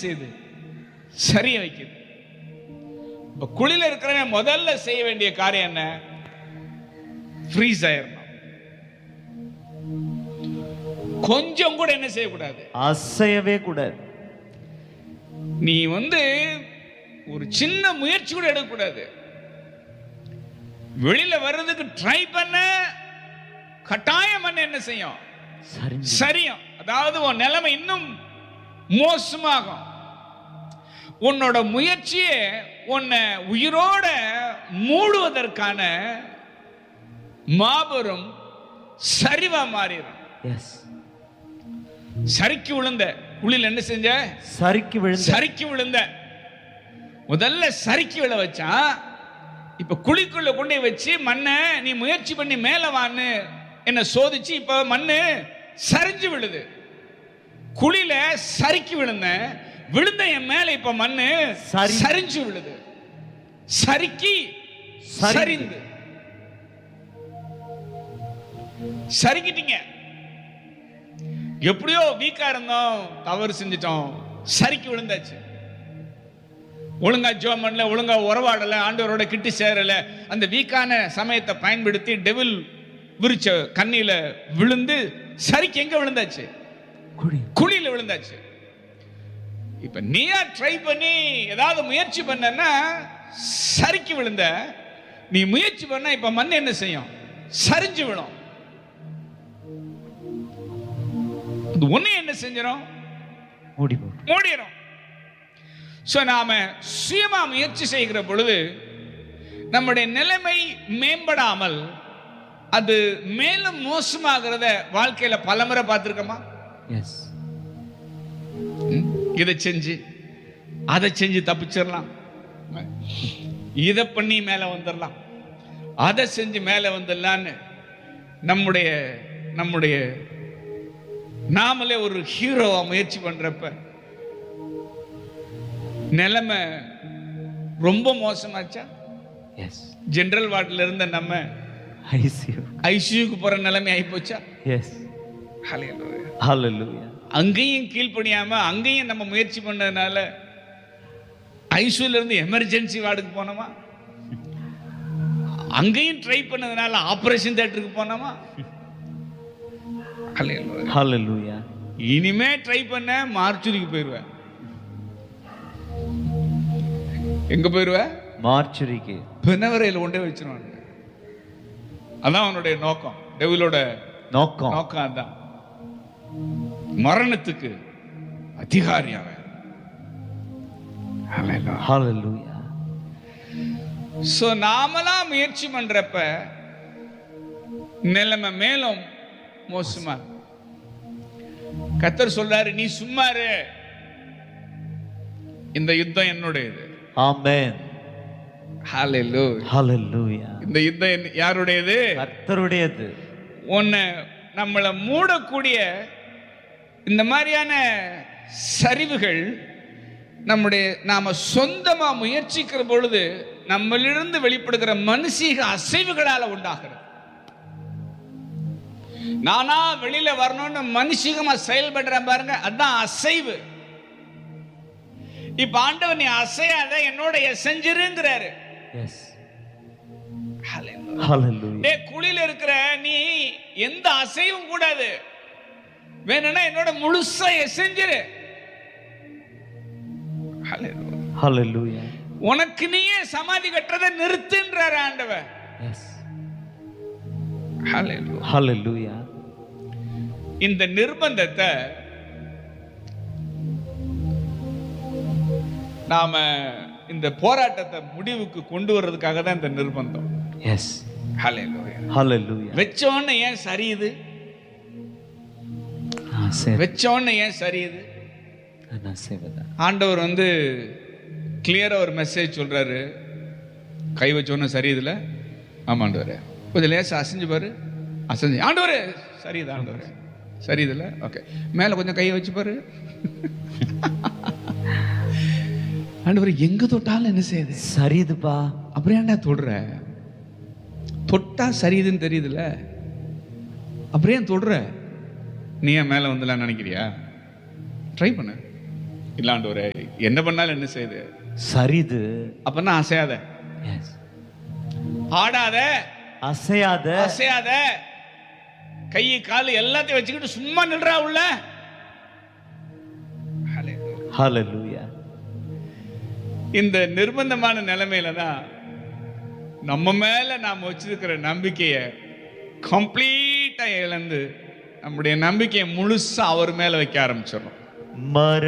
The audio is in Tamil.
செய்யுது சரிய வைக்குது இப்ப குழியில இருக்கிறவன் முதல்ல செய்ய வேண்டிய காரியம் என்ன ஃப்ரீஸ் ஆயிரணும் கொஞ்சம் கூட என்ன செய்யக்கூடாது அசையவே கூடாது நீ வந்து ஒரு சின்ன முயற்சி கூட எடுக்கக்கூடாது வெளியில வர்றதுக்கு ட்ரை பண்ண கட்டாயம் பண்ண என்ன செய்யும் சரிஞ்சு சரியும் அதாவது உன் நிலைமை இன்னும் மோசமாகும் உன்னோட முயற்சியே உன்னை உயிரோட மூடுவதற்கான மாபெரும் சரிவா மாறிடும் எஸ் சரிக்கு விழுந்த குழியில் என்ன செஞ்ச சறுக்கி விழுந்த சறுக்கி விழுந்த முதல்ல சறுக்கி விழ வச்சான் இப்ப குழிக்குள்ள கொண்டு போய் வச்சு மண்ணை நீ முயற்சி பண்ணி மேல வான்னு என்ன சோதிச்சு இப்ப மண்ணு சரிஞ்சு விழுது குழியில சறுக்கி விழுந்தேன் விழுந்த என் மேல இப்ப மண்ணு சரி- சரிஞ்சு விழுது சறுக்கி சரிந்து. சரிந்து சறுக்கிட்டீங்க எப்படியோ வீக்கா இருந்தோம் தவறு செஞ்சிட்டோம் சறுக்கி விழுந்தாச்சு ஒழுங்கா ஜோம் பண்ணல ஒழுங்கா உறவாடல ஆண்டவரோட கிட்டி சேரல அந்த வீக்கான சமயத்தை பயன்படுத்தி டெவில் விரிச்ச கண்ணியில விழுந்து சறுக்கி எங்க விழுந்தாச்சு குழி குழியில விழுந்தாச்சு இப்ப நீயா ட்ரை பண்ணி ஏதாவது முயற்சி பண்ணனா சறுக்கி விழுந்த நீ முயற்சி பண்ணா இப்ப மண் என்ன செய்யும் சரிஞ்சு விழும் இது ஒண்ணு என்ன செஞ்சிடும் மூடி போடு மூடிடும் ஸோ நாம சுயமா முயற்சி செய்கிற பொழுது நம்முடைய நிலைமை மேம்படாமல் அது மேலும் மோசமாகிறத வாழ்க்கையில பலமுறை பார்த்துருக்கோமா எஸ் ம்? இதை செஞ்சு அதை செஞ்சு தப்பிச்சிடலாம் இதை பண்ணி மேலே வந்துடலாம் அதை செஞ்சு மேலே வந்துடலான்னு நம்முடைய நம்முடைய நாமளே ஒரு ஹீரோவா முயற்சி பண்றப்ப நிலைமை ரொம்ப மோசமாச்சா எஸ் ஜெனரல் வார்டில் இருந்த நம்ம ஐசியூ ஐசியூக்கு போற நிலைமை ஆயிப்போச்சா எஸ் ஹalleluya. ஹalleluya அங்கேயும் கீழ்ப்படியாம அங்கேயும் நம்ம முயற்சி பண்ணதுனால ஐசியூல இருந்து எமர்ஜென்சி வார்டுக்கு போனோமா அங்கேயும் ட்ரை பண்ணதுனால ஆபரேஷன் தியேட்டருக்கு போனோமா Hallelujah. ஹalleluya இனிமே ட்ரை பண்ண மார்ச்சுரிக்கு போயிருவேன் எங்க போயிருவேன் மார்ச்சுரிக்கு பிணவரையில் கொண்டே வச்சிருவாங்க அதான் அவனுடைய நோக்கம் டெவிலோட நோக்கம் நோக்கம் அதான் மரணத்துக்கு அதிகாரி அவன் Hallelujah. ஹalleluya சோ நாமளா முயற்சி பண்றப்ப நிலைமை மேலும் மோசமா இருக்கு. கர்த்தர் சொல்றாரு நீ சும்மா இரு இந்த யுத்தம் என்னுடையது ஆமென் Hallelujah. ஹalleluya இந்த யுத்தம் என்ன- யாருடையது கர்த்தருடையது உன்னை நம்மளை மூடக்கூடிய இந்த மாதிரியான சரிவுகள் நம்முடைய நாம சொந்தமா முயற்சிக்கிற பொழுது நம்மளிருந்து வெளிப்படுகிற மனுஷீக அசைவுகளால உண்டாகிறது நானா வெளியில வரணும்னு மனுஷிகமா செயல்படுறேன் பாருங்க அதான் அசைவு இப்ப ஆண்டவர் நீ அசையாத என்னோட செஞ்சிருங்கிறாரு எஸ் ஹalleluya டே குழியில இருக்கிற நீ எந்த அசைவும் கூடாது வேணும்னா என்னோட முழுசா செஞ்சிரு Hallelujah. ஹalleluya உனக்கு நீயே சமாதி கட்டுறதை நிறுத்துன்றாரு ஆண்டவர் எஸ் Hallelujah. ஹalleluya இந்த நிர்பந்தத்தை நாம இந்த போராட்டத்தை முடிவுக்கு கொண்டு வர்றதுக்காக தான் இந்த நிர்பந்தம் எஸ் Hallelujah. ஹalleluya வச்சோன்னு ஏன் சரியுது நான் சேவ வச்சோன்னு ஏன் சரியுது நான் சேவதான் ஆண்டவர் வந்து கிளியரா ஒரு மெசேஜ் சொல்றாரு கை வச்சோன்னு சரியுதுல ஆமாண்டவரே கொஞ்சம் லேசா அசைஞ்சு பாரு அசைஞ்சு ஆண்டவரே சரியுது ஆண்டவரே சரியுதுல ஓகே மேல கொஞ்சம் கையை வச்சு பாரு ஆண்டவர் எங்க தொட்டாலும் என்ன செய்யுது சரிதுப்பா அப்புறம் ஏன்டா தொடுற தொட்டா சரியுதுன்னு தெரியுதுல்ல அப்புறம் ஏன் தொடுற நீ ஏன் மேல வந்துலாம் நினைக்கிறியா ட்ரை பண்ணு இல்லாண்டவரே என்ன பண்ணாலும் என்ன செய்யுது சரிது அப்பன்னா அசையாத எஸ் ஆடாத அசையாத அசையாத கை கால் எல்லாத்தையும் வச்சுக்கிட்டு சும்மா நில்றா உள்ள ஹalleluya இந்த நிர்பந்தமான நிலைமையில தான் நம்ம மேல நாம் வச்சிருக்கிற நம்பிக்கையை கம்ப்ளீட்டா இழந்து நம்முடைய நம்பிக்கையை முழுசா அவர் மேல வைக்க ஆரம்பிச்சிடறோம் மர